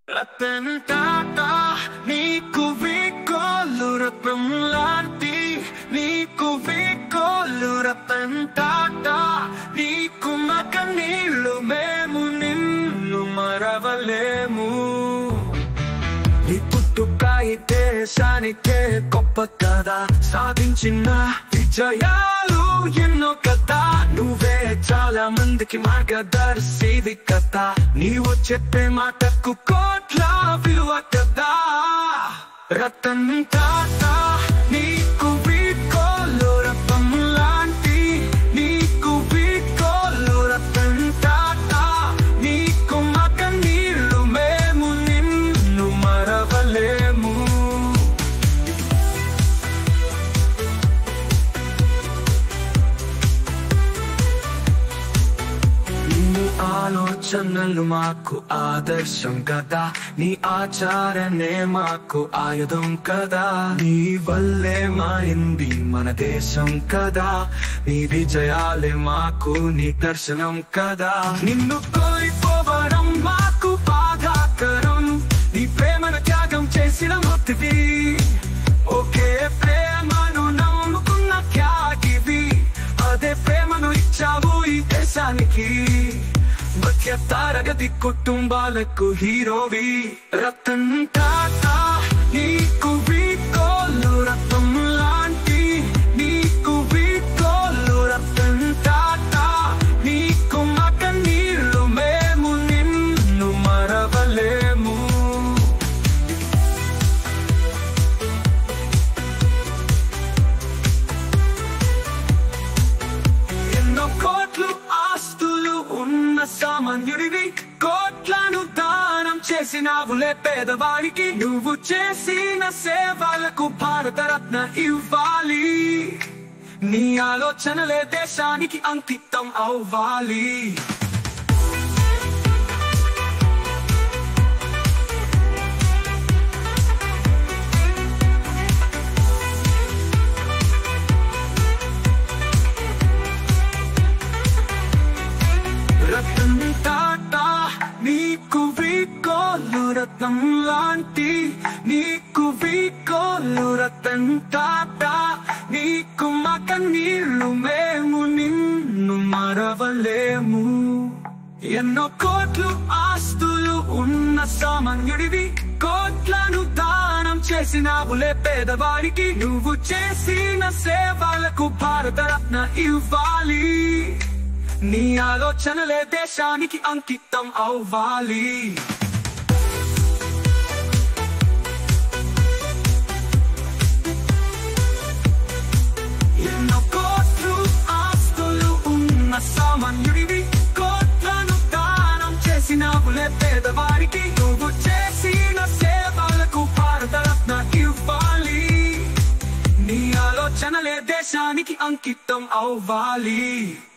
రతన్ టాటా నీకు వీకోలు రత్నం లాంటి నీకు వీకోలు రతన్ టాటా నీకు మక నీళ్ళు మేము నిన్ను మరవలేము నీ పుట్టుక ఈ దేశానికే గొప్ప కదా సాధించిన విజయాలు ఎన్నో కదా నువ్వే చాలా మందికి మార్గదర్శివి కదా నీవు చెప్పే మాటకు కోట్ల విలువ కదా రతన్ టాటా నీకు వీకోలు రతం లాంటి నీకు వీకోలు రతన్ టాటా నీకు మక నీళ్ళు మేము నిన్ను మరవలేము నీ ఆలోచనలు మాకు ఆదర్శం కదా నీ ఆచారనే మాకు ఆయుధం కదా నీ వల్లే మారింది మన దేశం కదా నీ విజయాలే మాకు నీ దర్శనం కదా నిన్ను కోల్పోవడం మాకు బాధాకరం నీ ప్రేమను త్యాగం చేసిన మొత్తివి ఒకే ప్రేమను నమ్ముకున్న త్యాగివి అదే ప్రేమను ఇచ్చావు ఈ దేశానికి మధ్య తరగతి కుటుంబాలకు హీరోవి రతన్ టాటా నీకు వీకోలు రతం లాంటి నీకు వీకోలు రతన్ టాటా నీకు మక నీళ్ళు మేము నిన్ను మరవలేము ఎన్నో కోట్లు ఆస్తులు ఉన్న సామాన్యుడివి కోట్లను దానం చేసినావులే పేదవాడికి నువ్వు చేసిన సేవలకు భారతరత్న ఇవ్వాలి నీ ఆలోచనలే దేశానికి అంకితం అవ్వాలి రతన్ టాటా నీకు వీకోలు రత్నం లాంటి నీకు వీకోలు రతన్ టాటా నీకు మక నీళ్ళు మేము నిన్ను మరవలేము ఎన్నో కోట్లు ఆస్తులు ఉన్న సామాన్యుడివి కోట్లను దానం చేసినావులే పేదవాడికి నువ్వు చేసిన సేవలకు భారతరత్న ఇవ్వాలి నీ ఆలోచనలే దేశానికి అంకితం అవ్వాలి ఎన్నో కోట్లు ఆస్తులు ఉన్న సామాన్యుడివి కోట్లను దానం చేసినావులే పేదవారికి నువ్వు చేసిన సేవలకు భారతరత్న ఇవ్వాలి నీ ఆలోచనలే దేశానికి అంకితం అవ్వాలి